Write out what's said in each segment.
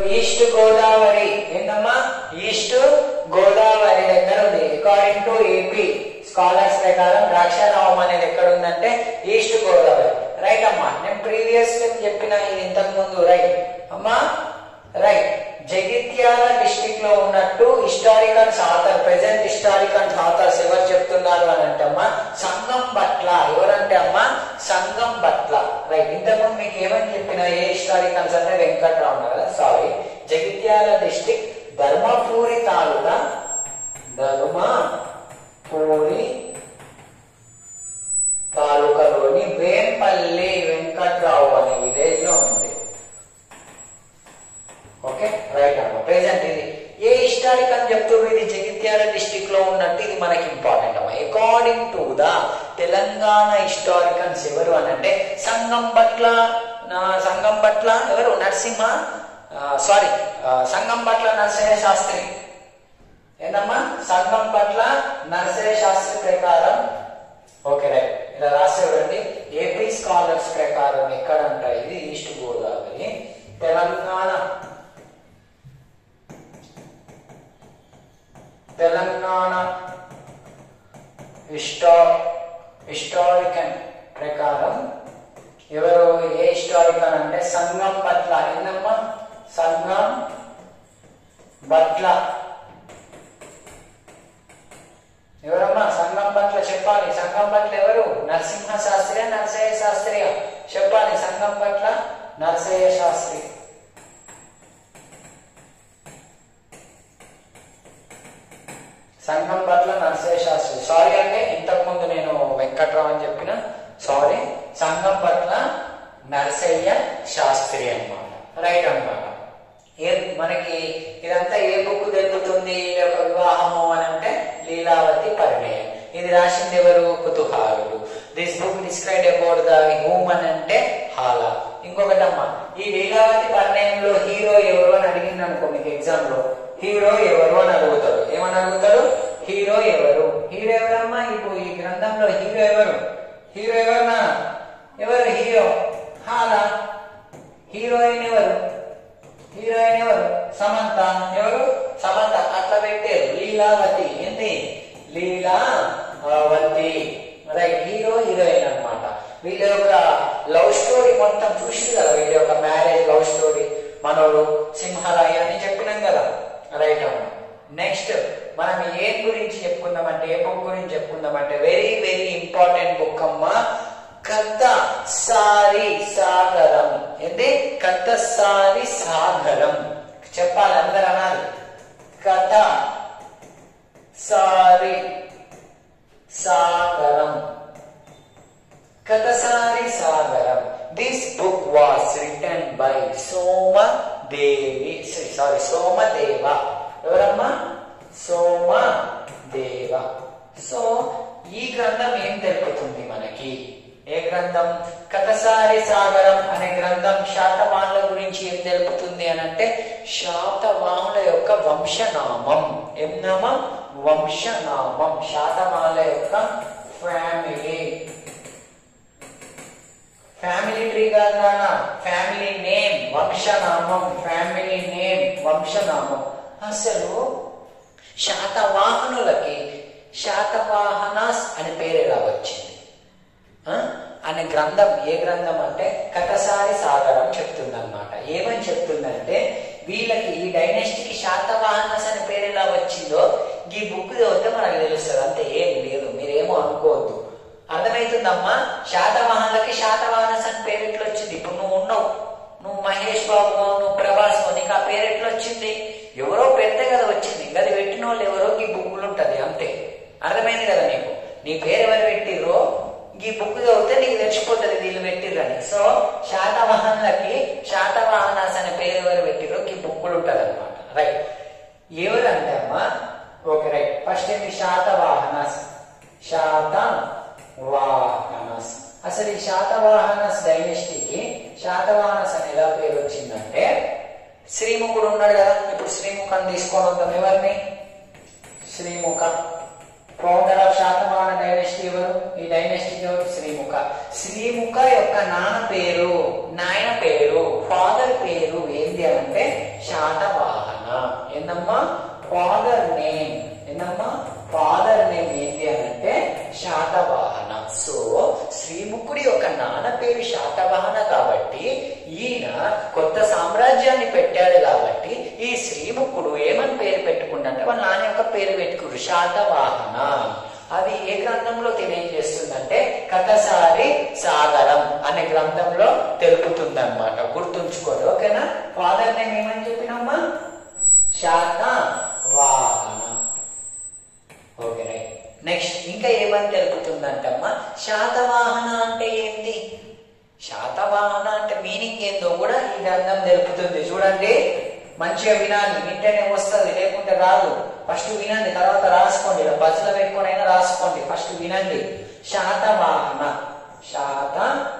East Godavari ఏంటమ్మా east Godavari దగ్గర ఉంది అకార్డింగ్ టు ఏపీ స్కాలర్స్ ప్రకారం ద్రాక్షారామం అనేది ఎక్కడ ఉందంటే ఈస్ట్ గోదావరి రైట్ అమ్మా నేను ప్రీవియస్ చెప్పిన ఇది ఇంతకు ముందు రైట్ అమ్మా రైట్ జగిత్యాల డిస్టిక్ లో ఉన్నట్టు historicals author present historicals authors ఎవరు చెప్తున్నారు అని అంటే అమ్మా సంగం బట్ల ఎవరంటే అమ్మా సంగం బట్ల రైట్ ఇంతకుముందు మీకు ఏమని చెప్పిన ఏ హిస్టారికల్స్ అంటే వెంకట్రావు ఉన్నారు కదా సారీ జగిత్యాల డిస్టిక్ ధర్మపూరి తాలూకా ధర్మపూరి తాలూకాలోని వేంపల్లి వెంకట్రావు అనే విలేజ్ లో ఉంది ఓకే రైట్ అమ్మా ప్రెసెంట్ ఇది ఏ హిస్టారికల్ చెప్తున్నారు ఇది జగిత్యాల డిస్టిక్ లో ఉన్నట్టు ఇది మనకి ఇంపార్టెంట్ అమ్మా according to the Telangana historicals ఎవరు అని అంటే సంగం పట్ల సంగం పట్ల ఎవరు నరసింహ సారీ సంగం పట్ల నరసింహ శాస్త్రి ఏందమ్మా సంఘం పట్ల నరసయ్య శాస్త్రి ప్రకారం ఓకే రైట్ ఇలా రాసి చూడండి ఏపీ స్కాలర్స్ ప్రకారం ఎక్కడ అంట ఇది ఈస్ట్ గోదావరి తెలంగాణ తెలంగాణ హిస్టా హిస్టారికన్ ప్రకారం ఎవరు ఏ హిస్టారికన్ అంటే సంఘం పట్ల ఏందమ్మా సంఘం బట్ల ఎవరమ్మా సంఘం పట్ల చెప్పాలి సంఘం పట్ల ఎవరు నరసింహ శాస్త్రి నరసయ్య శాస్త్రి చెప్పాలి సంఘం పట్ల నరసయ్య శాస్త్రి సంఘం పట్ల నరసయ్య శాస్త్రి సారీ అంటే ఇంతకు ముందు నేను వెంకట్రావు అని చెప్పిన సారీ సంఘం పట్ల నరసయ్య శాస్త్రి అన్నమాట రైట్ అన్నమాట ఏ మనకి ఇదంతా ఏ బుక్ తెలుపుతుంది ఈ యొక్క వివాహము అని అంటే లీలావతి పరిణయం ఇది రాసింది ఎవరు కుతుహారుడు this book describe about the human అంటే హాల ఇంకొకటి అమ్మా ఈ లీలావతి పరిణయంలో హీరో ఎవరు అని అడిగింది అనుకో మీకు ఎగ్జామ్ లో హీరో ఎవరు అని అడుగుతాడు ఏమని అడుగుతాడు హీరో ఎవరు హీరో ఎవరమ్మా ఇప్పుడు ఈ గ్రంథంలో హీరో ఎవరు హీరో ఎవరన్నా ఎవరు హీరో హాల హీరోయిన్ ఎవరు హీరోయిన్ ఎవరు సమంత ఎవరు సమంత అట్లా పెట్టారు లీలావతి ఏంటి లీలావతి రైట్ హీరో హీరోయిన్ అన్నమాట వీళ్ళ యొక్క లవ్ స్టోరీ మొత్తం చూసి కదా వీళ్ళ యొక్క మ్యారేజ్ లవ్ స్టోరీ మనోడు సింహరాయి అని చెప్పినాం కదా రైట్ అమ్మ నెక్స్ట్ మనం ఏం గురించి చెప్పుకుందామంటే ఏ బుక్ గురించి చెప్పుకుందామంటే వెరీ వెరీ ఇంపార్టెంట్ బుక్ అమ్మా కథ సారి సాగరం ఏంటి కథ సారి సాగరం చెప్పాలి అందరు అనాలి కథ సారి Sagaram Kathasari Sagaram this book was written by Somadevi sorry Somadeva ఎవరమ్మా సోమదేవ సో ఈ గ్రంథం ఏం తెలుపుతుంది మనకి ఏ గ్రంథం కథసారి సాగరం అనే గ్రంథం శాతవాహనుల గురించి ఏం తెలుపుతుంది అని అంటే శాతవాహనుల యొక్క వంశనామం ఏం నామం వంశనామం శాతవాహనుల యొక్క ఫ్యామిలీ ఫ్యామిలీ ట్రీ కాదు నాన్న ఫ్యామిలీ నేమ్ వంశనామం ఫ్యామిలీ నేమ్ వంశనామం అసలు శాతవాహనులకి శాతవాహనాస్ అనే పేరు ఎలా వచ్చింది ఆ? అనే గ్రంథం ఏ గ్రంథం అంటే కథసారి సాగరం చెప్తుంది అనమాట ఏమని చెప్తుందంటే వీళ్ళకి ఈ డైనెస్టీకి శాతవాహనస్ అనే పేరు ఎలా వచ్చిందో ఈ బుక్ చదివితే మనకు తెలుస్తుంది అంతే ఏం లేదు మీరేమో అనుకోవద్దు అర్థమవుతుందమ్మా శాతవాహనులకి శాతవాహనస్ అని పేరు ఎట్లా వచ్చింది ఇప్పుడు నువ్వు ఉన్నావు నువ్వు మహేష్ బాబు నువ్వు ప్రభాస్ నీకు ఆ పేరు ఎట్లా వచ్చింది ఎవరో పెడితే కదా వచ్చింది అది పెట్టిన వాళ్ళు ఎవరో ఈ బుక్కులు ఉంటది అంతే అర్థమైంది కదా నీకు నీ పేరు ఎవరు పెట్టిర్రో ఈ బుక్ చదివితే నీకు తెలిసిపోతుంది వీళ్ళు పెట్టిర్రని సో శాతవాహనులకి శాతవాహనాస్ అనే పేరు ఎవరు పెట్టిర్రో ఈ బుక్కులు ఉంటది అనమాట రైట్ ఎవరంటే అమ్మా ఓకే రైట్ ఫస్ట్ ఏంటి శాతవాహనాస్ శాత వాహనస్ అసలు ఈ శాతవాహనస్ డైనెస్టీకి శాతవాహనస్ అని ఎలా పేరు వచ్చిందంటే శ్రీముఖుడు ఉన్నాడు కదా ఇప్పుడు శ్రీముఖం తీసుకొని వద్దాం ఎవరిని Srimukha founder of Satavahana dynasty ఎవరు ఈ డైనెస్టీకి ఎవరు శ్రీముఖ శ్రీముఖ యొక్క నాన్న పేరు నాయన పేరు ఫాదర్ పేరు ఏంటి అంటే శాతవాహన ఏందమ్మా ఫాదర్ నేమ్ ఏందమ్మా ఫాదర్ నేమ్ ఏంటి అంటే శాతవాహన సో శ్రీముఖుడి యొక్క నాన్న పేరు శాతవాహన కాబట్టి ఈయన కొత్త సామ్రాజ్యాన్ని పెట్టాడు కాబట్టి ఈ శ్రీముఖుడు ఏమని పేరు పెట్టుకుంటే వాళ్ళ నాన్న యొక్క పేరు పెట్టుకుడు శాతవాహన అది ఏ గ్రంథంలో తెలియజేస్తుందంటే కథసారి సాగరం అనే గ్రంథంలో తెలుపుతుంది అనమాట గుర్తుంచుకోండి ఓకేనా ఫాదర్ నేమ్ ఏమని చెప్పినమ్మా శాతవాహన ఓకే రైట్ నెక్స్ట్ ఇంకా ఏమని తెలుపుతుందంటమ్మా శాతవాహన అంటే ఏంటి శాతవాహన అంటే మీనింగ్ ఏందో కూడా ఈ గ్రంథం తెలుపుతుంది చూడండి మంచిగా వినాలి వింటేనే వస్తుంది లేకుంటే రాదు ఫస్ట్ వినండి తర్వాత రాసుకోండి ఇలా బస్సులో పెట్టుకొని అయినా రాసుకోండి ఫస్ట్ వినండి శాతవాహన శాత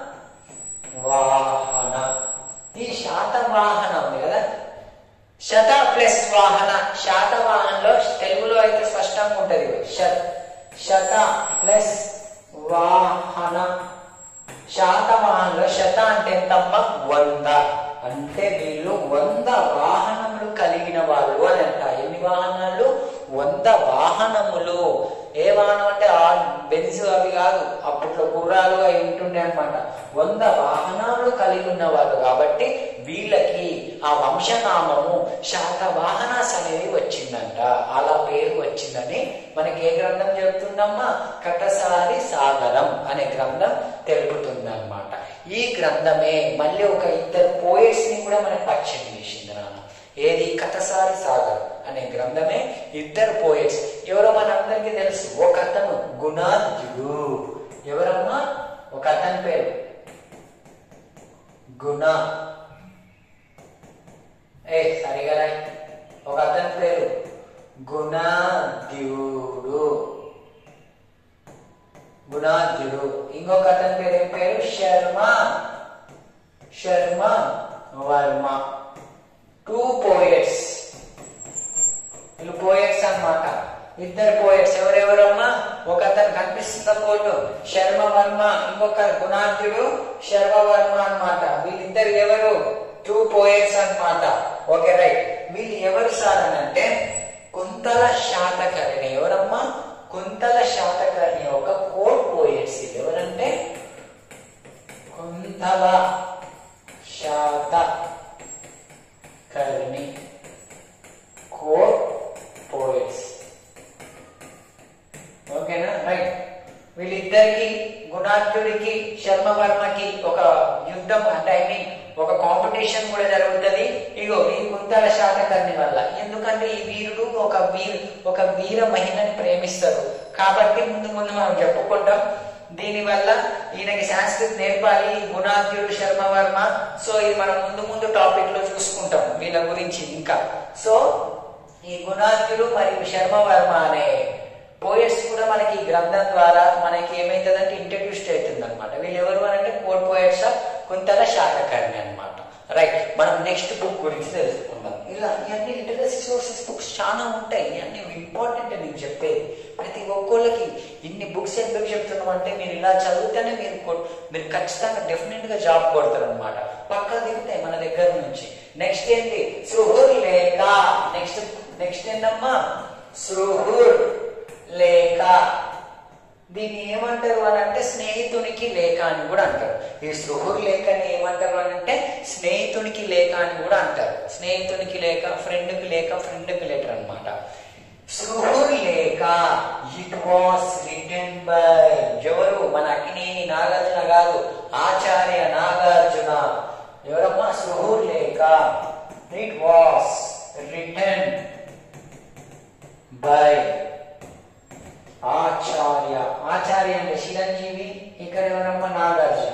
వాహన ఈ శాతవాహన ఉంది కదా శత ప్లస్ వాహన శాతవాహనలో తెలుగులో అయితే స్పష్టంగా ఉంటది శత శత ప్లస్ వాహన శాతవాహనంలో శత అంటే ఎంతమ్మా వంద అంటే వీళ్ళు వంద వాహనములు కలిగిన వాళ్ళు అని అంట ఎన్ని వాహనాలు వంద వాహనములు ఏ వాహనం అంటే ఆ బెన్స్ అవి కాదు అప్పట్లో గుర్రాలు అవి ఉంటుండే అనమాట వంద వాహనాలు కలిగి ఉన్న వాళ్ళు కాబట్టి వీళ్ళకి ఆ వంశనామము శాతవాహనాస్ అనేది వచ్చిందంట అలా పేరు వచ్చిందని మనకి ఏ గ్రంథం చెబుతుందమ్మా కటసారి సాగరం అనే గ్రంథం తెలుపుతుందన్నమాట ఈ గ్రంథమే మళ్ళీ ఒక ఇద్దరు పోయిట్స్ ని కూడా మనకు పరిచయం చేసింది నాన్న ఏది కథసారి సాగర్ అనే గ్రంథమే ఇద్దరు పోయిట్స్ ఎవరో మనందరికీ తెలుసు ఒక అతను గుణాద్యుడు ఎవరమ్మా ఒక అతని పేరు గుణ ఏ సరిగా రాయ్. ఒక అతని పేరు గుణాద్యుడు గుణాద్యుడు ఇంకొక అతని పేరు ఏం పేరు శర్మ శర్మ వర్మ టూ పోయట్స్ వీళ్ళు పోయట్స్ అన్నమాట ఇద్దరు పోయట్స్ ఎవరెవరమ్మా ఒక అతను కనిపిస్తున్న కోటు శర్మ వర్మ ఇంకొక గుణాద్యుడు శర్మ వర్మ అన్నమాట వీళ్ళిద్దరు ఎవరు టూ పోయట్స్ అన్నమాట ఓకే రైట్ వీళ్ళు ఎవరు సార్ అని అంటే కుంతల శాతకర్ణి ఎవరమ్మా కుంతల శాతకర్ణి ఒక కోట్ పోయట్స్ ఎవరంటే Kuntala Satakarni court poets ఓకేనా రైట్ వీళ్ళిద్దరికి గుణార్థుడికి శర్మ వర్మకి ఒక యుద్ధం అంటే ఐ మీన్ ఒక కాంపిటీషన్ కూడా జరుగుతుంది ఇగో ఈ కుంతల శాతకర్ణి వల్ల ఎందుకంటే ఈ వీరుడు ఒక వీరు ఒక వీర మహిళని ప్రేమిస్తారు కాబట్టి ముందు ముందు మనం చెప్పుకుంటాం దీని వల్ల ఈయనకి సంస్కృతి నేర్పాలి ఈ గుణాద్యుడు శర్మ వర్మ సో ఇది మనం ముందు ముందు టాపిక్ లో చూసుకుంటాం వీళ్ళ గురించి ఇంకా సో ఈ గుణాద్యుడు మరియు శర్మ వర్మ అనే పోయట్స్ కూడా మనకి ఈ గ్రంథం ద్వారా మనకి ఏమైతుందంటే ఇంట్రడ్యూస్ అవుతుంది అనమాట వీళ్ళు ఎవరు అని అంటే కోడ్ పోయట్స్ కుంతల శాతకర్ణి అనమాట రైట్ మనం నెక్స్ట్ బుక్ గురించి తెలుసుకుందాం ఇలా ఇవన్నీ లిటరసీ సోర్సెస్ బుక్స్ చాలా ఉంటాయి ఇవన్నీ ఇంపార్టెంట్ నేను చెప్పేది ప్రతి ఒక్కళ్ళకి ఇన్ని బుక్స్ ఎందుకు చెప్తున్నాం అంటే మీరు ఇలా చదివితేనే మీరు కొ- మీరు ఖచ్చితంగా డెఫినెట్ గా జాబ్ కొడతారు అనమాట పక్కా దిగుతాయి మన దగ్గర నుంచి నెక్స్ట్ ఏంటి సుహుర్ లేఖ నెక్స్ట్ నెక్స్ట్ ఏంటమ్మా సుహుర్ లేఖ దీన్ని ఏమంటారు అని అంటే స్నేహితునికి లేఖ అని కూడా అంటారు ఈ సుహుర్ లేఖని ఏమంటారు అని అంటే స్నేహితునికి లేఖ అని కూడా అంటారు స్నేహితునికి లేఖ ఫ్రెండ్కి లేఖ ఫ్రెండ్కి లెటర్ అన్నమాట సుహుర్ Lekha it was written by ఎవరు మన అక్కినేని నాగార్జున కాదు ఆచార్య నాగార్జున ఎవరమ్మా Suhur Lekha it was written by Acharya Acharya అంటే చిరంజీవి ఇక్కడ ఎవరమ్మా నాగార్జున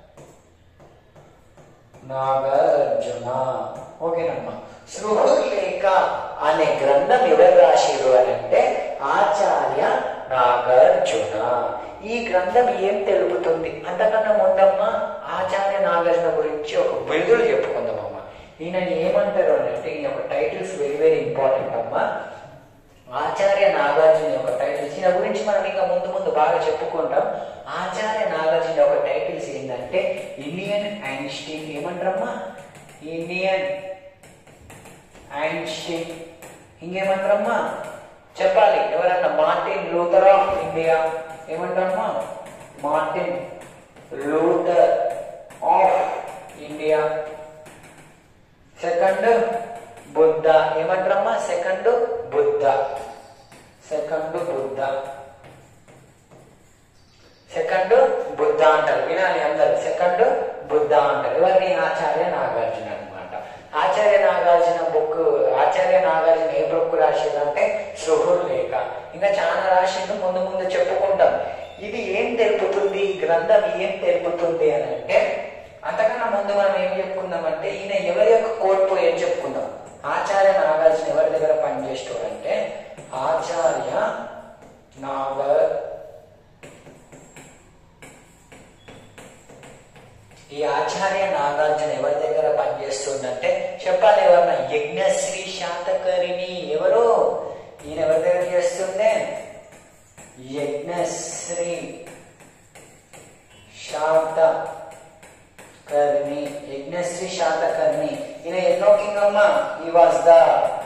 నాగార్జున ఓకేనమ్మా సృహులేఖ అనే గ్రంథం ఎవరు రాసిరు అని అంటే ఆచార్య నాగార్జున ఈ గ్రంథం ఏం తెలుపుతుంది అంతకన్నా ముందమ్మా ఆచార్య నాగార్జున గురించి ఒక బిరుదులు చెప్పుకుందామమ్మా ఈయన ఏమంటారు అని అంటే ఈ యొక్క టైటిల్స్ వెరీ వెరీ ఇంపార్టెంట్ అమ్మా ఆచార్య నాగార్జున యొక్క టైటిల్స్ ఈయన గురించి మనం ఇంకా ముందు ముందు బాగా చెప్పుకుంటాం ఆచార్య నాగార్జున ఒక టైటిల్స్ ఏంటంటే ఇండియన్ ఐన్స్టీన్ ఏమంటారమ్మా ఇండియన్ ఐన్స్టీన్ ఇంకేమంటారమ్మా చెప్పాలి ఎవరన్నా మార్టిన్ లూథర్ ఆఫ్ ఇండియా ఏమంటారమ్మా Martin Luther of India second Buddha ఏమంటారమ్మా second Buddha second Buddha second Buddha అంటారు వినాలి అందరు సెకండ్ బుద్ధ అంటారు ఎవరిని ఆచార్య నాగార్జున అనమాట ఆచార్య నాగార్జున బుక్ ఆచార్య నాగార్జున ఏ బుక్ రాసిండు అంటే సుహుర్ లేఖ ఇంకా చాలా రాసిండు ముందు ముందు చెప్పుకుంటాం ఇది ఏం తెలుపుతుంది ఈ గ్రంథం ఏం తెలుపుతుంది అని అంటే అంతకన్నా ముందు మనం ఏం చెప్పుకుందాం అంటే ఈయన ఎవరి యొక్క కోల్పో ఏం చెప్పుకుందాం ఆచార్య నాగార్జున ఎవరి దగ్గర పనిచేస్తాడు అంటే ఆచార్య నాగర్ ఈ ఆచార్య నాగార్జున ఎవరి దగ్గర పనిచేస్తుందంటే చెప్పాలి ఎవరన్నా యజ్ఞశ్రీ శాతకరిణి ఎవరు ఈయన ఎవరి దగ్గర చేస్తుండే యజ్ఞశ్రీ శాతకర్ణి యజ్ఞశ్రీ శాతకర్ణి ఈయన ఎన్నో కింగ్ అమ్మా ఈ వాజ్ ద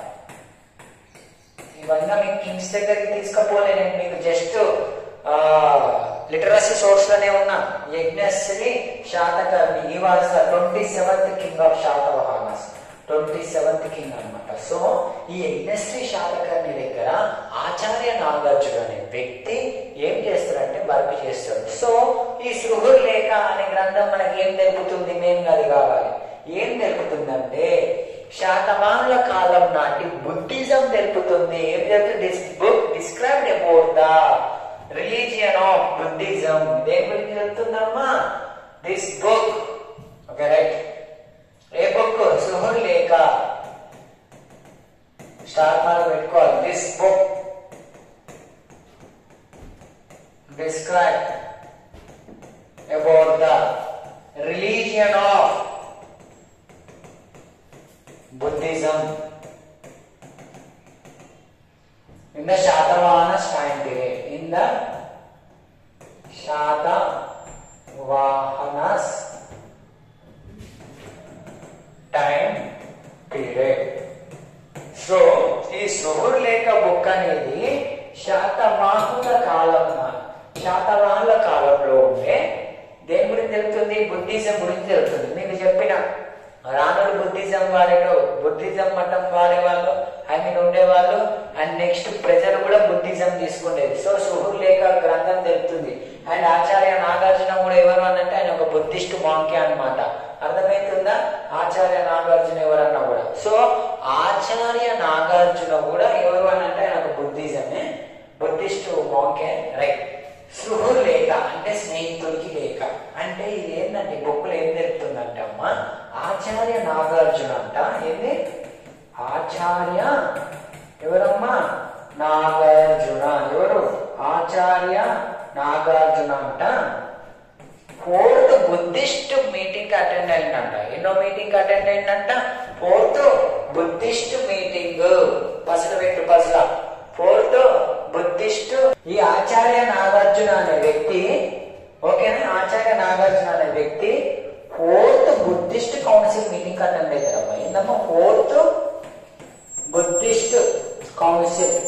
ఇవన్నీ మీకు కింగ్స్ దగ్గరికి తీసుకపోలే నేను మీకు జస్ట్ లిటరసీ సోర్స్ లోనే ఉన్నా Yajnashri Satakarni he was the twenty seventh king of Satavahanas twenty seventh king అనమాట సో ఈ యజ్ఞశ్రీ శాతకర్ణి దగ్గర ఆచార్య నాగార్జున అనే వ్యక్తి ఏం చేస్తాడంటే వర్క్ చేస్తాడు సో ఈ సృహుర్ లేఖ అనే గ్రంథం మనకి ఏం తెలుపుతుంది మేము అది కావాలి ఏం తెలుపుతుందంటే శాతవాహనుల కాలం నాటి బుద్ధిజం తెలుపుతుంది ఏం చెప్తుంది this book described about the religion of Buddhism దేని గురించి చెప్తుందమ్మా దిస్ బుక్ ఓకే రైట్ ఏ book Suhur Lekha star mark పెట్టుకోవాలి this book describe about the religion of Buddhism in the Shatavahanas time period. In the Shatavahanas time period. So ఈ సుహుర్ లేఖ book అనేది శాతవాహనుల కాలం శాతవాహనుల కాలంలో ఉండే దేని గురించి తెలుస్తుంది బుద్ధిజం గురించి తెలుస్తుంది మీకు చెప్పిన రానుడు బుద్ధిజం వాడేటో బుద్ధిజం మఠం వాడేవాళ్ళు ఐ మీన్ ఉండేవాళ్ళు అండ్ నెక్స్ట్ ప్రజలు కూడా బుద్ధిజం తీసుకునేది సో సుహుర్ లేఖ గ్రంథం తెలుపుతుంది అండ్ ఆచార్య నాగార్జున కూడా ఎవరు అనంటే ఆయన ఒక బుద్ధిస్ట్ మాంకే అన్నమాట అర్థమవుతుందా ఆచార్య నాగార్జున ఎవరన్నా కూడా సో ఆచార్య నాగార్జున కూడా ఎవరు అనంటే ఆయన ఒక బుద్ధిజమే బుద్ధిస్ట్ మాంకే రైట్ సుహుర్ లేఖ అంటే స్నేహితుడికి లేఖ అంటే ఇది ఏంటంటే ఈ బుక్లో ఏం తెలుపుతుందంటే అమ్మా ఆచార్య నాగార్జున అంట ఏంది ఆచార్య ఎవరమ్మా నాగార్జున ఎవరు ఆచార్య నాగార్జున అంట ఫోర్త్ బుద్ధిస్ట్ మీటింగ్ అటెండ్ అయిందంట ఎన్నో మీటింగ్ అటెండ్ అయిందంట ఫోర్త్ బుద్ధిస్ట్ మీటింగ్ పసలు పెట్టు పసల ఫోర్త్ బుద్ధిస్ట్ ఈ ఆచార్య నాగార్జున అనే వ్యక్తి ఓకేనా ఆచార్య నాగార్జున అనే వ్యక్తి fourth Buddhist council meeting attend అవుతారమ్మా ఏందమ్మా ఫోర్త్ బుద్ధిస్ట్ కౌన్సిల్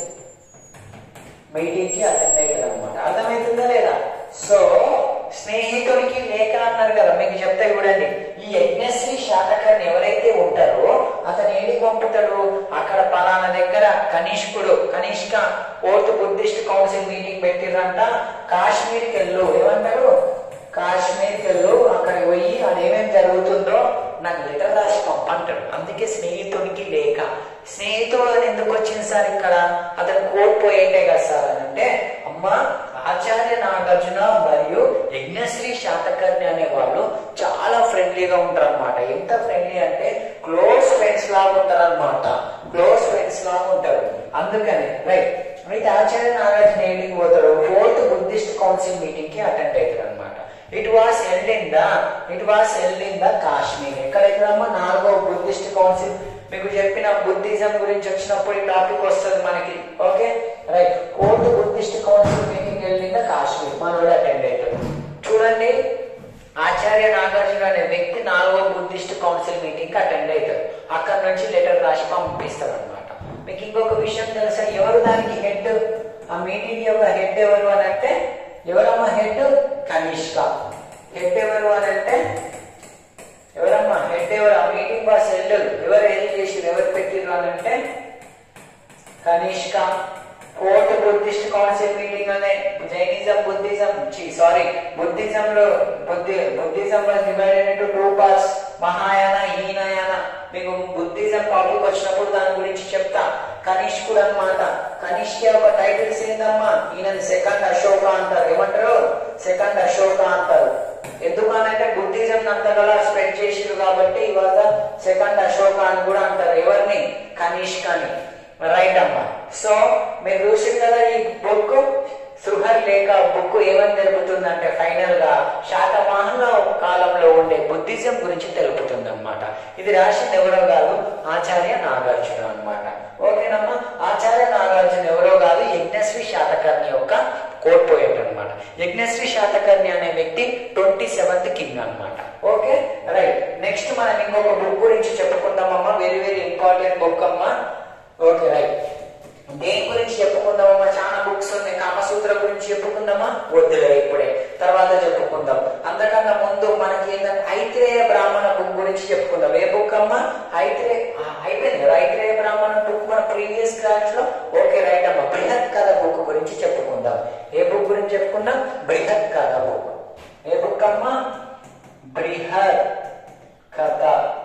మీటింగ్ కి అటెండ్ అవుతారు అనమాట అర్థమవుతుందా లేదా సో స్నేహితుడికి లేఖ అన్నారు కదా మీకు చెప్తే చూడండి ఈ యజ్ఞశ్రీ శాతకర్ణి ఎవరైతే ఉంటారో అతను ఏడికి పంపుతాడు అక్కడ పలానా దగ్గర కనిష్కుడు Kanishka fourth Buddhist council meeting పెట్టిరంట కాశ్మీర్కి వెళ్ళు ఏమంటారు కాశ్మీర్కి వెళ్ళు అక్కడికి పోయి అది ఏమేమి జరుగుతుందో నాకు లెటర్ రాసి పంపంటాడు అందుకే స్నేహితుడికి లేఖ స్నేహితుడు అని ఎందుకు వచ్చింది సార్ ఇక్కడ అతను కోల్పోయేటే కదా సార్ అని అంటే అమ్మా ఆచార్య నాగార్జున మరియు యజ్ఞశ్రీ శాతకర్ణి అనే వాళ్ళు చాలా ఫ్రెండ్లీగా ఉంటారు అనమాట ఎంత ఫ్రెండ్లీ అంటే క్లోజ్ ఫ్రెండ్స్ లాగా ఉంటారు అనమాట క్లోజ్ ఫ్రెండ్స్ లాగా ఉంటారు అందుకని రైట్ అయితే ఆచార్య నాగార్జున ఏడికి పోతాడు ఫోర్త్ బుద్ధిస్ట్ కౌన్సిల్ మీటింగ్ కి అటెండ్ అవుతారు అనమాట it was held in the it was held in the Kashmir ఎక్కడైతుందమ్మా నాలుగో బుద్ధిస్ట్ కౌన్సిల్ మీకు చెప్పిన బుద్ధిజం గురించి వచ్చినప్పుడు ఈ టాపిక్ వస్తుంది మనకి okay right fourth Buddhist council meeting వెళ్ళిందా కాశ్మీర్ మనోడు అటెండ్ అయ్యాడు చూడండి ఆచార్య నాగార్జున అనే వ్యక్తి నాలుగో బుద్ధిస్ట్ కౌన్సిల్ మీటింగ్ కి అటెండ్ అవుతాడు అక్కడ నుంచి లెటర్ రాసి పంపిస్తాడు అనమాట మీకు ఇంకొక విషయం తెలుసా ఎవరు దానికి హెడ్ ఆ మీటింగ్ యొక్క హెడ్ ఎవరు అని అంటే ఎవరమ్మా హెడ్ కనిష్క హెడ్ ఎవరు అని అంటే ఎవరమ్మా హెడ్ ఎవరు ఆ మీటింగ్ బాస్ హెడ్ ఎవరు హెల్ప్ చేసిరు ఎవరు పెట్టిరు అని అంటే Kanishka court Buddhist council meeting అనే జైనిజం బుద్ధిజం సారీ బుద్ధిజం లో బుద్ధి బుద్ధిజం లో divided into two parts Mahayana Hinayana మీకు బుద్ధిజం టాపిక్ వచ్చినప్పుడు దాని గురించి చెప్తా కనిష్కుడు అన్నమాట కనిష్క ఒక టైటిల్స్ ఏందమ్మా ఈయన సెకండ్ అశోక అంటారు ఏమంటారు సెకండ్ అశోక అంటారు ఎందుకనంటే బుద్ధిజం అంతగా స్ప్రెడ్ చేసిరు కాబట్టి ఇవాళ సెకండ్ అశోక అని కూడా అంటారు ఎవరిని కనిష్కని రైట్ అమ్మా సో మీరు చూసింది కదా ఈ బుక్ సుహర్ లేక బుక్ ఏమని తెలుపుతుందంటే ఫైనల్ గా శాతవాహన కాలంలో ఉండే బుద్ధిజం గురించి తెలుపుతుంది అనమాట ఇది రాసింది ఎవరో కాదు ఆచార్య నాగార్జున అన్నమాట ఓకేనమ్మా ఆచార్య నాగార్జున ఎవరో కాదు యజ్ఞశ్రీ శాతకర్ణి యొక్క కోట్ పోయేట్ అనమాట యజ్ఞశ్రీ శాతకర్ణి అనే వ్యక్తి ట్వంటీ సెవెంత్ కింగ్ అన్నమాట ఓకే రైట్ నెక్స్ట్ మనం ఇంకొక బుక్ గురించి చెప్పుకుందామమ్మా వెరీ వెరీ ఇంపార్టెంట్ బుక్ అమ్మా ఓకే రైట్ దేని గురించి చెప్పుకుందామమ్మా చాలా బుక్స్ ఉన్నాయి కామసూత్ర గురించి చెప్పుకుందామా వద్దులే ఇప్పుడే తర్వాత చెప్పుకుందాం అంతకన్నా ముందు మనకి ఏంటంటే ఐత్రేయ బ్రాహ్మణ బుక్ గురించి చెప్పుకుందాం ఏ బుక్ అమ్మా ఐత్రే ఆ, అయిపోయింది కదా ఐత్రేయ బ్రాహ్మణ బుక్ మన ప్రీవియస్ క్లాస్ లో ఓకే రైట్ అమ్మా బృహత్ కథ బుక్ గురించి చెప్పుకుందాం ఏ బుక్ గురించి చెప్పుకుందాం బృహత్ కథ బుక్ ఏ బుక్ అమ్మా బృహత్ కథ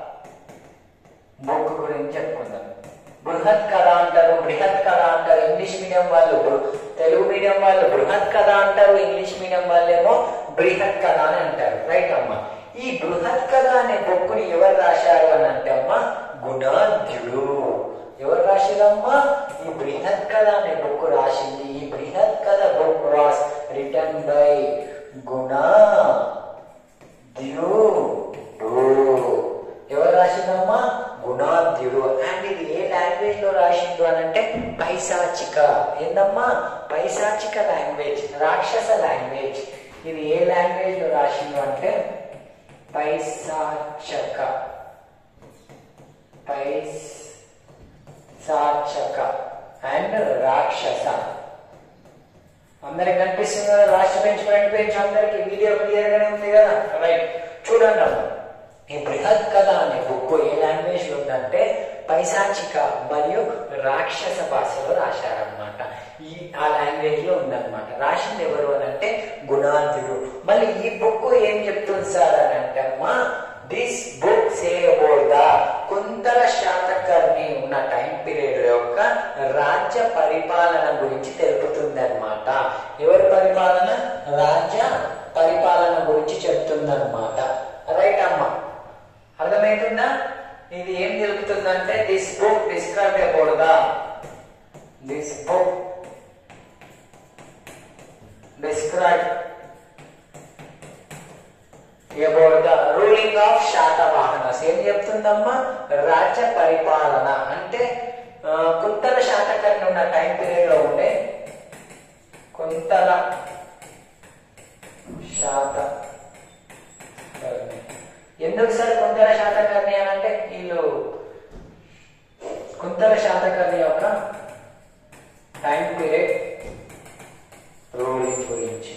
బుక్ గురించి చెప్పుకుందాం బృహత్ కథ అంటారు బృహత్ కథ అంటారు ఇంగ్లీష్ మీడియం వాళ్ళు బృ- తెలుగు మీడియం వాళ్ళు బృహత్ కథ అంటారు ఇంగ్లీష్ మీడియం వాళ్ళేమో బృహత్ కథ అని అంటారు రైట్ అమ్మా ఈ బృహత్ కథ అనే బుక్ ని ఎవరు రాశారు అని అంటే అమ్మా గుణాద్యుడు ఎవరు రాశారమ్మా ఈ బృహత్ కథ అనే బుక్ రాసింది ఈ Brihat Katha book was written by గుణా ద్యుడు ఎవరు రాసిందమ్మా గుణాద్యుడు అండ్ ఇది ఏ లాంగ్వేజ్ లో రాసిండు అని అంటే పైశాచిక ఏందమ్మా పైశాచిక లాంగ్వేజ్ రాక్షస లాంగ్వేజ్ ఇది ఏ లాంగ్వేజ్ లో రాసిండు అంటే పైశాచక పైశాచక అండ్ రాక్షస అందరికి కనిపిస్తుంది కదా రాష్ట్ర బెంచ్ ఫ్రంట్ బెంచ్ అందరికి వీడియో క్లియర్ గానే ఉంది కదా రైట్ చూడండి అమ్మ. ఈ బృహత్ కథ అనే బుక్ ఏ లాంగ్వేజ్ లో ఉందంటే పైశాచిక మరియు రాక్షస భాషలో రాశారనమాట ఈ ఆ లాంగ్వేజ్ లో ఉందన్నమాట రాసింది ఎవరు అని అంటే గుణాంతుడు మళ్ళీ ఈ బుక్ ఏం చెప్తుంది సార్ అని అంటే అమ్మా this book say about the Kuntala Satakarni ఉన్న టైం పీరియడ్ యొక్క రాజ్య పరిపాలన గురించి తెలుపుతుంది అనమాట ఎవరి పరిపాలన రాజ్య పరిపాలన గురించి చెప్తుంది అనమాట రైట్ అమ్మా అర్థమవుతుందా ఇది ఏం తెలుపుతుందంటే this book describe about the this book describe about the ruling of Satavahanas ఏం చెప్తుందమ్మా రాజ్య పరిపాలన అంటే ఆ, కుంతల శాతకర్ణి ఉన్న టైం పీరియడ్ లో ఉండే కుంతల శాత ఎందుకు సార్ కుంతల శాతకర్ణి అని అంటే వీళ్ళు కుంతల శాతకర్ణి యొక్క టైం పీరియడ్ రూలింగ్ గురించి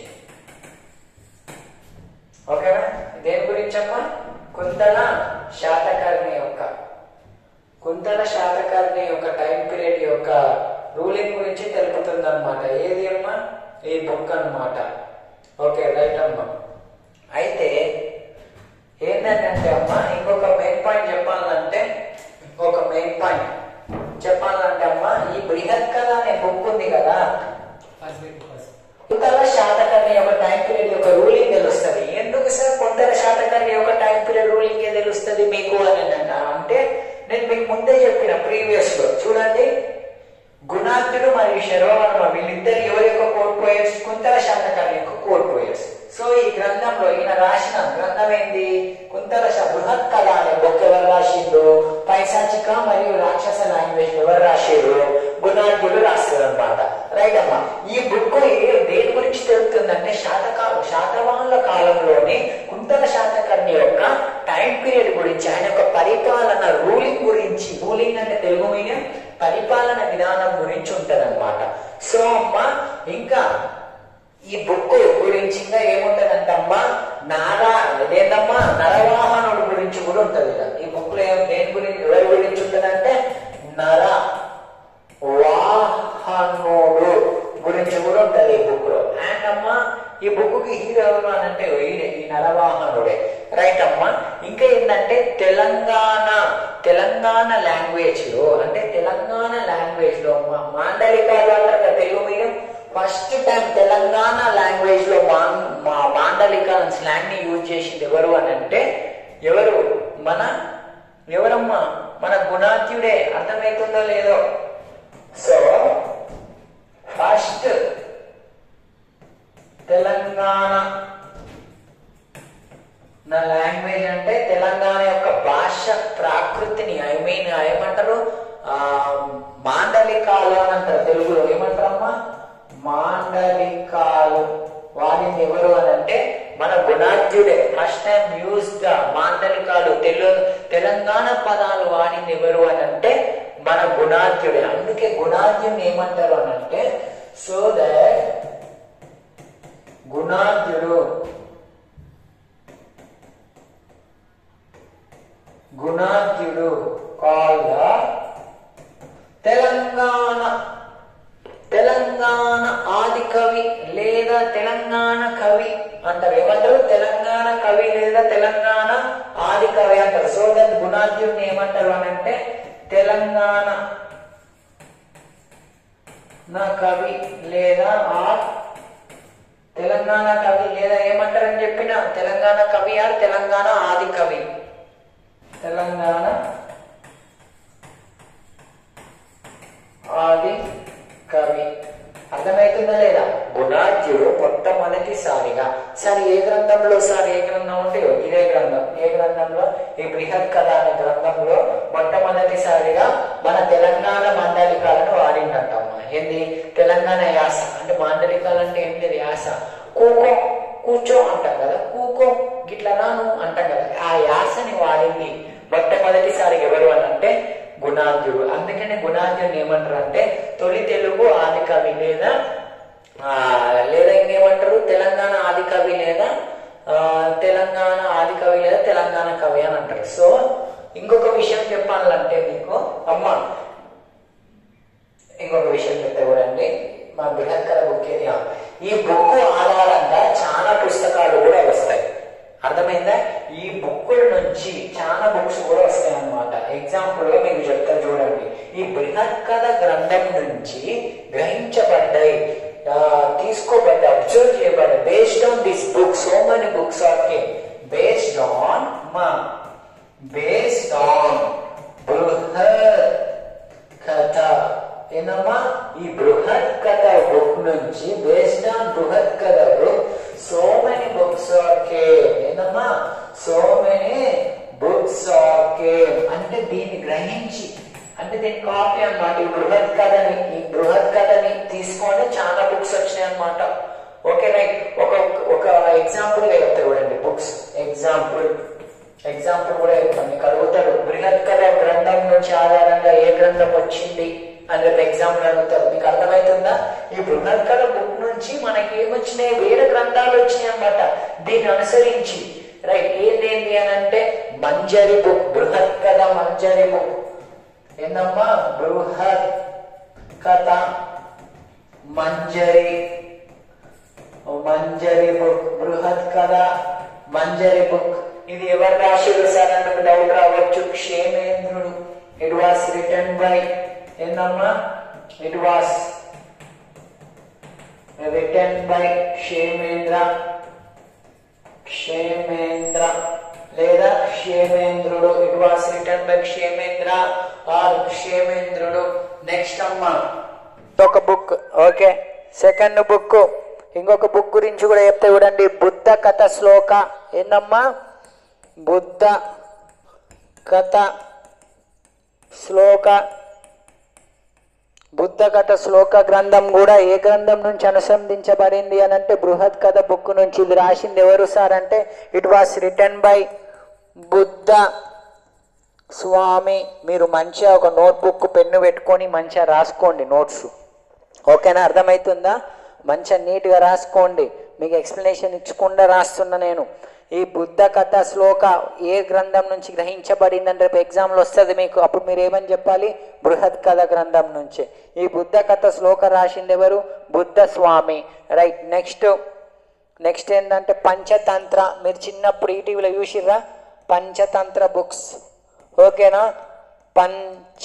ఓకేనా దేని గురించి అమ్మా కుంతల శాతకర్ణి యొక్క కుంతల శాతకర్ణి యొక్క టైం పీరియడ్ యొక్క రూలింగ్ గురించి తెలుపుతుంది అనమాట ఏది అమ్మా ఈ బుక్ అన్నమాట ఓకే రైట్ అమ్మా అయితే ఏంటంటే అమ్మా ఇంకొక మెయిన్ పాయింట్ చెప్పాలంటే ఒక మెయిన్ పాయింట్ చెప్పాలంటే అమ్మా ఈ బృహత్ కథ అనే బుక్ ఉంది కదా కుంతల శాతకర్ణి యొక్క టైం పీరియడ్ యొక్క రూలింగ్ తెలుస్తుంది ఎందుకు సార్ కుంతల శాతకర్ణి యొక్క టైం పీరియడ్ రూలింగ్ ఏ తెలుస్తుంది మీకు అని అన్నా అంటే నేను మీకు ముందే చెప్పిన ప్రీవియస్ లో చూడండి గుణాత్తుడు మరియు శర్వవర్మ వీళ్ళిద్దరు ఎవరి యొక్క కోర్ట్ పోయర్స్ కుంతల శాతకర్ణి యొక్క కోర్ట్ పోయర్స్ సో ఈ గ్రంథంలో ఈయన రాసిన గ్రంథం ఏంది కుంతల శ- బృహత్ కథ అనే బుక్ ఎవరు రాసిండు పైశాచిక మరియు రాక్షస లాంగ్వేజ్ ఎవరు రాసిరు గుణాత్తుడు రాస్తారు అనమాట రైట్ అమ్మా ఈ బుక్ దేని గురించి తెలుపుతుందంటే శాతకా శాతవాహనుల కాలంలోనే కుంతల శాతకర్ణి యొక్క టైం పీరియడ్ గురించి ఆయన యొక్క పరిపాలన రూలింగ్ గురించి రూలింగ్ అంటే తెలుగు మీడియం పరిపాలన విధానం గురించి ఉంటదన్నమాట సో అమ్మా ఇంకా ఈ బుక్ గురించి ఇంకా ఏముంటదంటమ్మా నారా ఇదేంటమ్మా నరవాహనుడు గురించి కూడా ఉంటది ఇలా. ఈ బుక్ లో ఏం దేని గురించి ఎవరి గురించి ఉంటదంటే నర వాహనుడు గురించి కూడా ఉంటది ఈ బుక్ లో అండ్ అమ్మా ఈ బుక్ కి హీరో ఎవరు అని అంటే ఈయనే, ఈ నరవాహనుడే రైట్ అమ్మా ఇంకా ఏంటంటే తెలంగాణ తెలంగాణ లాంగ్వేజ్ లో అంటే తెలంగాణ లాంగ్వేజ్ లో మా మాండలికాలు అంటారు కదా Telugu medium first time Telangana language లో మాన్ మా మాండలికాల స్లాంగ్ ని యూజ్ చేసింది ఎవరు అని అంటే ఎవరు మన ఎవరమ్మా మన గుణాత్యుడే అర్థమవుతుందో లేదో సో ఫస్ట్ తెలంగాణ నా లాంగ్వేజ్ అంటే తెలంగాణ యొక్క భాష ప్రాకృతిని ఐ మీన్ ఏమంటారు ఆ, మాండలికాలు అని అంటారు తెలుగులో ఏమంటారమ్మా మాండలికాలు వాడింది ఎవరు అని అంటే మన గుణార్జుడే ఫస్ట్ టైం యూస్ ద మాండలికాలు తెలు తెలంగాణ పదాలు వాడింది ఎవరు అని అంటే మన గుణార్జుడే అందుకే గుణార్జుని ఏమంటారు అని అంటే సో దట్ గుణార్జుడు గుణార్జుడు కాల్ తెలంగాణ తెలంగాణ ఆది కవి లేదా తెలంగాణ కవి అంటారు ఏమంటారు తెలంగాణ కవి లేదా తెలంగాణ ఆది కవి అంటారు సో దట్ గుణార్జుని ఏమంటారు అని అంటే తెలంగాణ నా కవి లేదా ఆ తెలంగాణ కవి లేదా ఏమంటారని చెప్పిన తెలంగాణ కవి ఆర్ తెలంగాణ ఆది కవి తెలంగాణ ఆది కవి అర్థమవుతుందా లేదా గుణార్జుడు మొట్టమొదటిసారిగా సరే ఏ గ్రంథంలో సార్ ఏ గ్రంథం ఉంటే ఇదే గ్రంథం ఏ గ్రంథంలో ఈ బృహత్ కథ అనే గ్రంథంలో మొట్టమొదటిసారిగా మన తెలంగాణ మాండలికాలను వాడిందంటమ్మా ఏంది తెలంగాణ యాస అంటే మాండలికాలు అంటే ఏం లేదు యాస కూకో కూర్చో అంటాం కదా కూకో గిట్ల రాను అంటాం కదా ఆ యాసని వాడింది మొట్టమొదటిసారి ఎవరు అని అంటే గుణార్జుడు అందుకనే గుణార్జుని ఏమంటారు అంటే తొలి తెలుగు ఆది కవి లేదా ఆ, లేదా ఇంకేమంటారు తెలంగాణ ఆది కవి లేదా ఆ, తెలంగాణ ఆది కవి లేదా తెలంగాణ కవి అని అంటారు సో ఇంకొక విషయం చెప్పాలంటే మీకు అమ్మ ఇంకొక విషయం చెప్తే చూడండి మా బృహత్కర బుక్ ఏది? ఆ, ఈ బుక్ ఆధారంగా చాలా పుస్తకాలు కూడా వస్తాయి అర్థమైందా ఈ బుక్కుల నుంచి చాలా బుక్స్ కూడా వస్తాయి అన్నమాట ఎగ్జాంపుల్ గా మీకు చెప్తా చూడండి ఈ బృహత్కథ గ్రంథం నుంచి గ్రహించబడ్డాయి ఆ, తీసుకోబడ్డాయి అబ్జర్వ్ చేయబడ్డాయి based on this book so many books are based on మా బేస్డ్ ఆన్ బృహత్ కథ ఏందమ్మా ఈ బృహత్ కథ బుక్ నుంచి based on Brihat Katha book so many books are came ఏందమ్మా so many books are came అంటే దీన్ని గ్రహించి అంటే దీని కాపీ అన్నమాట ఈ బృహత్ కథని ఈ బృహత్ కథని తీసుకొని చాలా బుక్స్ వచ్చినాయి అన్నమాట ఓకే రైట్ ఒక ఒక ఎగ్జాంపుల్ గా చెప్తా చూడండి బుక్స్ ఎగ్జాంపుల్ ఎగ్జాంపుల్ కూడా చెప్తాను మీకు అడుగుతాడు బృహత్ కథ గ్రంథం నుంచి ఆధారంగా ఏ గ్రంథం వచ్చింది అని రేపు ఎగ్జాంపుల్ అడుగుతారు మీకు అర్థమవుతుందా ఈ బృహత్ కథ బుక్ నుంచి మనకి ఏమొచ్చినాయి వేరే గ్రంథాలు వచ్చినాయి అన్నమాట దీన్ని అనుసరించి రైట్ ఏందేంటి అని అంటే మంజరి బుక్ బృహత్ కథ మంజరి బుక్ ఏందమ్మా బృహత్ కథ మంజరి మంజరి బుక్ బృహత్ కథ మంజరి బుక్ ఇది ఎవరు రాశారు సార్ అని మీకు డౌట్ రావచ్చు క్షేమేంద్రుడు ఇట్ వాస్ రిటర్న్ బై ఏందమ్మా it was written by Kshemendra Kshemendra లేదా క్షేమేంద్రుడు it was written by Kshemendra or క్షేమేంద్రుడు నెక్స్ట్ అమ్మా ఒక బుక్ ఓకే సెకండ్ బుక్ ఇంకొక బుక్ గురించి కూడా చెప్తే చూడండి బుద్ధ కథ శ్లోక ఏందమ్మా బుద్ధ కథ శ్లోక బుద్ధ కథ శ్లోక గ్రంథం కూడా ఏ గ్రంథం నుంచి అనుసంధించబడింది అని అంటే బృహత్ కథ బుక్ నుంచి ఇది రాసింది ఎవరు సార్ అంటే it was written by Buddha Swami మీరు మంచిగా ఒక నోట్బుక్ పెన్ను పెట్టుకొని మంచిగా రాసుకోండి నోట్స్ ఓకేనా అర్థమవుతుందా మంచిగా నీట్గా రాసుకోండి మీకు ఎక్స్ప్లెనేషన్ ఇచ్చకుండా రాస్తున్నా నేను ఈ బుద్ధ కథ శ్లోక ఏ గ్రంథం నుంచి గ్రహించబడిందని రేపు ఎగ్జామ్లో వస్తుంది మీకు అప్పుడు మీరు ఏమని చెప్పాలి బృహత్ కథ గ్రంథం నుంచి ఈ బుద్ధ కథ శ్లోక రాసింది ఎవరు Buddha Swami right next next ఏంటంటే పంచతంత్ర మీరు చిన్నప్పుడు ఈటీవీలో చూసిర్రా పంచతంత్ర బుక్స్ ఓకేనా పంచ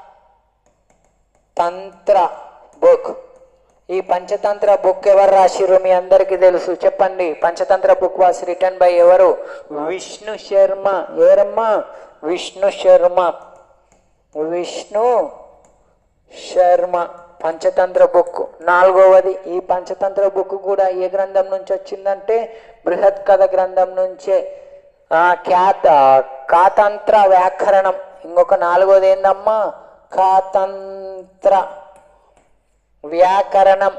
తంత్ర బుక్ ఈ పంచతంత్ర బుక్ ఎవరు రాసిర్రు మీ అందరికీ తెలుసు చెప్పండి Panchatantra book was written by ఎవరు విష్ణు శర్మ ఎవరమ్మా విష్ణు శర్మ విష్ణు శర్మ పంచతంత్ర బుక్ నాలుగవది ఈ పంచతంత్ర బుక్ కూడా ఏ గ్రంథం నుంచి వచ్చిందంటే బృహత్ కథ గ్రంథం నుంచే ఆ, ఖ్యాత కాతంత్ర వ్యాకరణం ఇంకొక నాలుగోది ఏందమ్మా కాతంత్ర వ్యాకరణం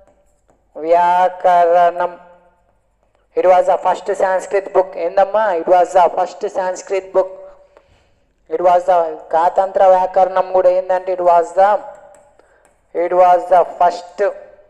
వ్యాకరణం it was the first Sanskrit book ఏందమ్మా it was the first Sanskrit book it was the Katantra వ్యాకరణం కూడా ఏంటంటే it was the it was the first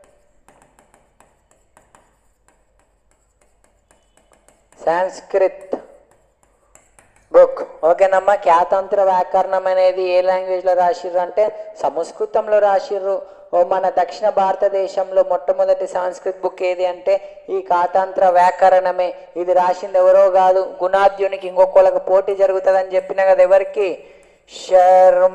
Sanskrit book ఓకేనమ్మా ఖ్యాతంత్ర వ్యాకరణం అనేది ఏ లాంగ్వేజ్లో రాసిర్రు అంటే సంస్కృతంలో రాసిర్రు ఓ మన దక్షిణ భారతదేశంలో మొట్టమొదటి సాంస్కృత్ బుక్ ఏది అంటే ఈ కాతాంత్ర వ్యాకరణమే ఇది రాసింది ఎవరో కాదు గుణాద్యునికి ఇంకొకళ్ళకి పోటీ జరుగుతుందని చెప్పిన కదా ఎవరికి శర్మ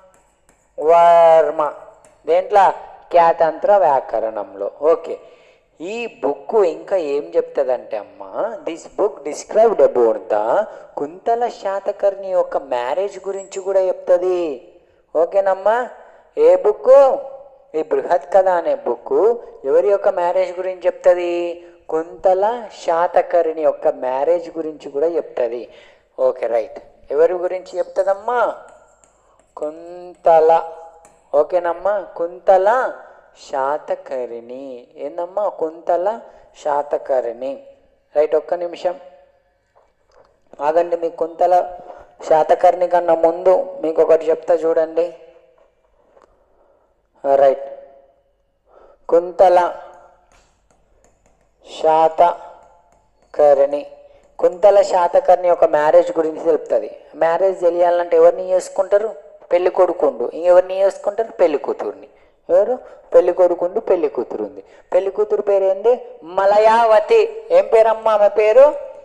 వర్మ దేంట్లో ఖ్యాతంత్ర వ్యాకరణంలో ఓకే ఈ బుక్ ఇంకా ఏం చెప్తుందంటే అమ్మా this book described about the Kuntala Satakarni యొక్క మ్యారేజ్ గురించి కూడా చెప్తుంది ఓకేనమ్మా ఏ బుక్ ఈ బృహత్ కథ అనే బుక్ ఎవరి యొక్క మ్యారేజ్ గురించి చెప్తుంది కుంతల శాతకర్ణి యొక్క మ్యారేజ్ గురించి కూడా చెప్తుంది ఓకే రైట్ ఎవరి గురించి చెప్తుందమ్మా కుంతల ఓకేనమ్మా కుంతల శాతకరిణి ఏందమ్మా కుంతల శాతకరిణి రైట్ ఒక్క నిమిషం ఆగండి మీ కుంతల శాతకర్ణి కన్నా ముందు మీకు ఒకటి చెప్తా చూడండి రైట్ కుంతల శాతకర్ణి కుంతల శాతకర్ణి యొక్క మ్యారేజ్ గురించి తెలుపుతుంది మ్యారేజ్ తెలియాలంటే ఎవరిని చేసుకుంటారు పెళ్లి కొడుకుండు ఇంకెవరిని చేసుకుంటారు పెళ్లి కూతుర్ని ఎవరు పెళ్లి కొడుకుండు పెళ్లి కూతురు ఉంది పెళ్లి కూతురు పేరు ఏంది మలయావతి ఏం పేరమ్మా ఆమె పేరు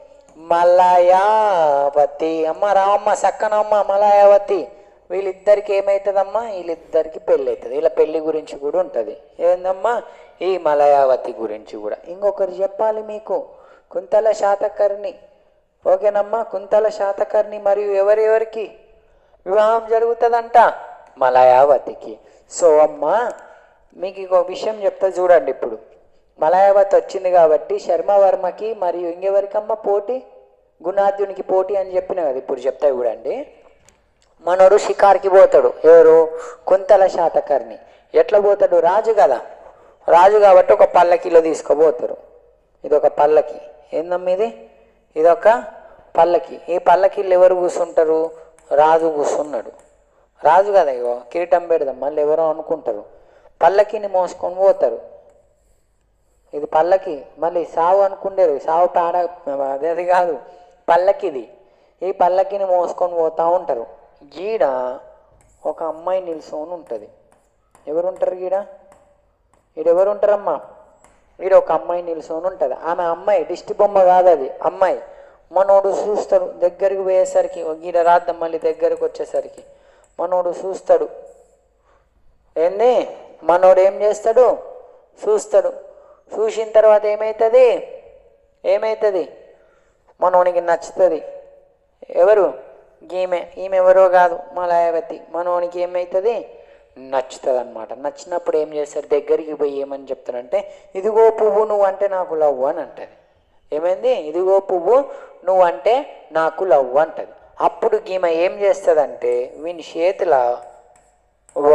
మలయావతి అమ్మ రామమ్మ సక్కనమ్మ మలయావతి వీళ్ళిద్దరికి ఏమవుతుందమ్మా వీళ్ళిద్దరికి పెళ్ళి అవుతుంది వీళ్ళ పెళ్లి గురించి కూడా ఉంటుంది ఏందమ్మా ఈ మలయావతి గురించి కూడా ఇంకొకరు చెప్పాలి మీకు కుంతల శాతకర్ణి ఓకేనమ్మా కుంతల శాతకర్ణి మరియు ఎవరెవరికి వివాహం జరుగుతుందంట మలయావతికి సో అమ్మా మీకు ఇంకో విషయం చెప్తా చూడండి ఇప్పుడు మలయావతి వచ్చింది కాబట్టి శర్మవర్మకి మరియు ఇంకెవరికమ్మ పోటీ గుణాద్యునికి పోటీ అని చెప్పిన కదా ఇప్పుడు చెప్తా చూడండి మనోడు షికార్కి పోతాడు ఎవరు కుంతల శాతకర్ణి ఎట్లా పోతాడు రాజు కదా రాజు కాబట్టి ఒక పల్లకిలో తీసుకుపోతారు ఇది ఒక పల్లకి ఏందమ్మా ఇది ఇదొక పల్లకి ఈ పల్లకిలో ఎవరు కూర్చుంటారు రాజు కూర్చున్నాడు రాజు కదా ఇగో కిరీటం పెడదాం మళ్ళీ ఎవరో అనుకుంటారు పల్లకిని మోసుకొని పోతారు ఇది పల్లకి మళ్ళీ సావు అనుకుంటారు సావు పేడ అదే అది కాదు పల్లకిది ఈ పల్లకిని మోసుకొని పోతూ ఉంటారు గీడ ఒక అమ్మాయి నిల్చొని ఉంటుంది ఎవరు ఉంటారు గీడ ఈడ ఎవరు ఉంటారమ్మా ఈడ ఒక అమ్మాయి నిల్చొని ఉంటుంది ఆమె అమ్మాయి దిష్టి బొమ్మ కాదు అది అమ్మాయి మనోడు చూస్తాడు దగ్గరికి పోయేసరికి "ఓ గీడ రాద్దాం మళ్ళీ దగ్గరకు వచ్చేసరికి మనోడు చూస్తాడు ఏంది మనోడు ఏం చేస్తాడు చూస్తాడు చూసిన తర్వాత ఏమవుతుంది ఏమవుతుంది మనోనికి నచ్చుతుంది ఎవరు ఈమె ఈమె ఎవరో కాదు మలయావతి మనోనికి ఏమవుతుంది నచ్చుతుంది అనమాట నచ్చినప్పుడు ఏం చేస్తారు దగ్గరికి పోయి ఏమని చెప్తాడంటే ఇదిగో పువ్వు నువ్వు అంటే నాకు లవ్ అని అంటది ఏమైంది ఇదిగో పువ్వు నువ్వు అంటే నాకు లవ్ అంటది అప్పుడు ఈమె ఏం చేస్తుందంటే వీని చేతిలో ఒక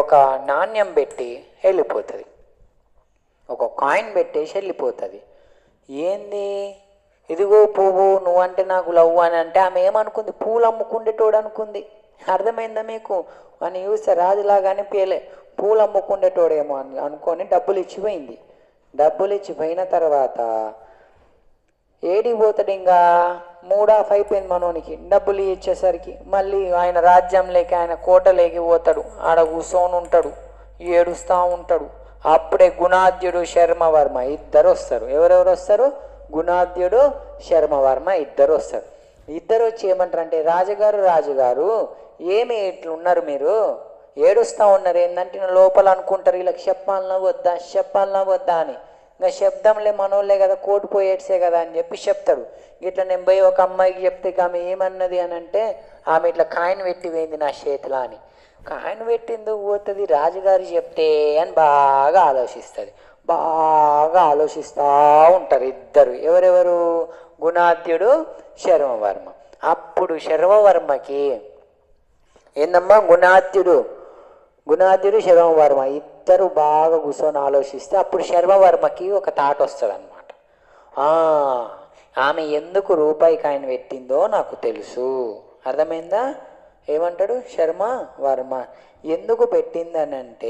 ఒక నాణ్యం పెట్టి వెళ్ళిపోతుంది ఒక కాయిన్ పెట్టేసి వెళ్ళిపోతుంది ఏంది ఇదిగో పువ్వు నువ్వంటే నాకు లవ్ అని అంటే ఆమె ఏమనుకుంది పూలు అమ్ముకుండేటోడు అనుకుంది అర్థమైందా మీకు అని చూస్తే రాజులాగా అనిపించలే పూలు అమ్ముకుండేటోడేమో అని అనుకొని డబ్బులు ఇచ్చిపోయింది డబ్బులు ఇచ్చిపోయిన తర్వాత ఏడికి పోతాడు ఇంకా మూడ్ ఆఫ్ అయిపోయింది మనోనికి డబ్బులు ఇచ్చేసరికి మళ్ళీ ఆయన రాజ్యంలోకి ఆయన కోటలోకి పోతాడు ఆడ కూర్చొని ఉంటాడు ఏడుస్తూ ఉంటాడు అప్పుడే గుణాద్యుడు శర్మవర్మ ఇద్దరు వస్తారు ఎవరెవరు వస్తారు గుణాద్యుడు శర్మవర్మ ఇద్దరు వస్తారు ఇద్దరు వచ్చి ఏమంటారు అంటే రాజుగారు రాజుగారు ఏమి ఇట్లున్నారు మీరు ఏడుస్తూ ఉన్నారు ఏంటంటే నేను లోపల అనుకుంటారు వీళ్ళకి చెప్పాలన్నా వద్దా చెప్పాలన్నా వద్దా అని ఇంకా శబ్దంలే మనోళ్ళే కదా కోటు పోయేట్సే కదా అని చెప్పి చెప్తాడు ఇట్లా నేను పోయి ఒక అమ్మాయికి చెప్తే ఇక ఆమె ఏమన్నది అని అంటే ఆమె ఇట్లా కాయిన్ పెట్టి పోయింది నా చేతిలో అని కాయిన్ పెట్టిందుకు పోతుంది రాజుగారు చెప్తే అని బాగా ఆలోచిస్తుంది బాగా ఆలోచిస్తూ ఉంటారు ఇద్దరు ఎవరెవరు గుణాద్యుడు శర్మవర్మ అప్పుడు శర్మవర్మకి ఏందమ్మా గుణాద్యుడు గుణాద్యుడు శర్మవర్మ ఇద్దరు బాగా కూర్చొని ఆలోచిస్తే అప్పుడు శర్మవర్మకి ఒక తాట వస్తుంది అనమాట ఆమె ఎందుకు రూపాయి కాయిన్ పెట్టిందో నాకు తెలుసు అర్థమైందా ఏమంటాడు శర్మ వర్మ ఎందుకు పెట్టిందనంటే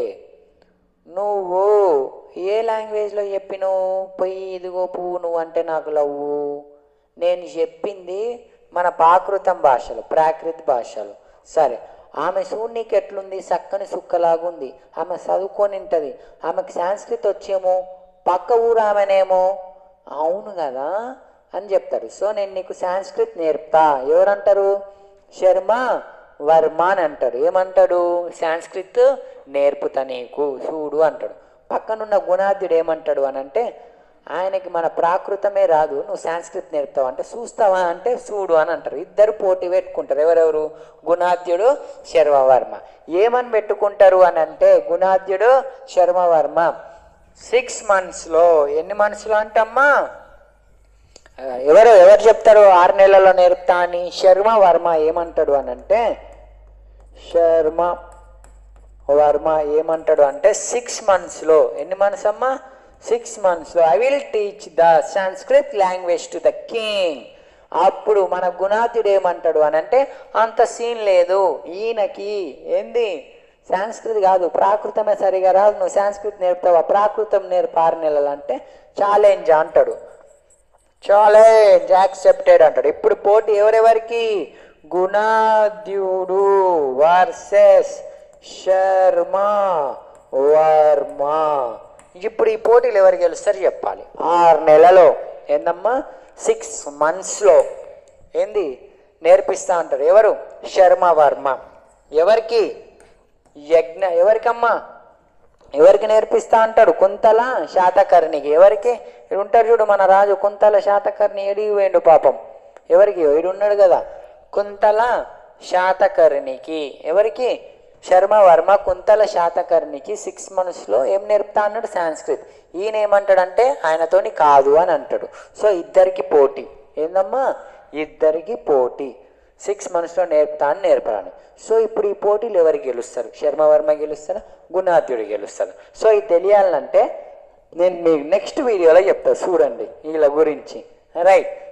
నువ్వు ఏ లాంగ్వేజ్లో చెప్పినావు పోయి ఇదిగో పువ్వు నువ్వు అంటే నాకు లవ్వు నేను చెప్పింది మన ప్రాకృతం భాషలో ప్రాకృత భాషలో సరే ఆమె శూన్యకి ఎట్లుంది చక్కని సుక్కలాగుంది ఆమె చదువుకొని ఉంటుంది ఆమెకు సాంస్కృతి వచ్చేమో పక్క ఊరు ఆమెనేమో అవును కదా అని చెప్తాడు సో నేను నీకు సాంస్కృత్ నేర్పుతా ఎవరంటారు శర్మ వర్మ అని అంటాడు ఏమంటాడు సాంస్కృత్ నేర్పుతా నీకు చూడు అంటాడు పక్కనున్న గుణాద్యుడు ఏమంటాడు అని అంటే ఆయనకి మన ప్రాకృతమే రాదు నువ్వు సాంస్కృత్ నేర్పుతావు అంటే చూస్తావా అంటే చూడు అని అంటారు ఇద్దరు పోటీ పెట్టుకుంటారు ఎవరెవరు గుణాద్యుడు శర్మవర్మ ఏమని పెట్టుకుంటారు అని అంటే గుణాద్యుడు శర్మవర్మ సిక్స్ మంత్స్లో ఎన్ని మంత్స్లో అంటమ్మా ఆ, ఎవరు ఎవరు చెప్తారు ఆరు నెలల్లో నేర్పుతా అని శర్మ వర్మ ఏమంటాడు అని అంటే శర్మ వర్మ ఏమంటాడు అంటే సిక్స్ మంత్స్లో ఎన్ని మంత్స్ అమ్మా సిక్స్ మంత్స్లో I will teach the Sanskrit language to the king అప్పుడు మన గుణాతుడు ఏమంటాడు అని అంటే అంత సీన్ లేదు ఈయనకి ఏంది సంస్కృతి కాదు ప్రాకృతమే సరిగా రాదు నువ్వు సంస్కృతి నేర్పుతావా ప్రాకృతం నేర్పు ఆరు నెలలు అంటే ఛాలెంజ్ అంటాడు ఛాలెంజ్ యాక్సెప్టెడ్ అంటాడు ఇప్పుడు పోటీ ఎవరెవరికి గుణాద్యుడు వర్సెస్ శర్మ వర్మ ఇప్పుడు ఈ పోటీలు ఎవరు గెలుస్తారు చెప్పాలి ఆరు నెలలో ఏందమ్మా సిక్స్ మంత్స్లో ఏంది నేర్పిస్తా అంటారు ఎవరు శర్మ వర్మ ఎవరికి యజ్ఞ ఎవరికమ్మా ఎవరికి నేర్పిస్తా అంటాడు కుంతల శాతకర్ణికి ఎవరికి ఇక్కడ ఉంటారు చూడు మన రాజు కుంతల శాతకర్ణి ఎడిగి వేయండు పాపం ఎవరికి ఈడు ఉన్నాడు కదా కుంతల శాతకర్ణికి ఎవరికి శర్మ వర్మ కుంతల శాతకర్ణికి సిక్స్ మంత్స్లో ఏం నేర్పుతా అన్నాడు సాంస్క్రిత్ ఈయన ఏమంటాడంటే ఆయనతోని కాదు అని అంటాడు సో ఇద్దరికి పోటీ ఏందమ్మా ఇద్దరికి పోటీ సిక్స్ మంత్స్లో నేర్పుతా అని నేర్పరాను సో ఇప్పుడు ఈ పోటీలు ఎవరు గెలుస్తారు శర్మవర్మ గెలుస్తారా గుణాద్యుడు గెలుస్తారు సో ఇది తెలియాలంటే నేను మీకు నెక్స్ట్ వీడియోలో చెప్తాను చూడండి వీళ్ళ గురించి రైట్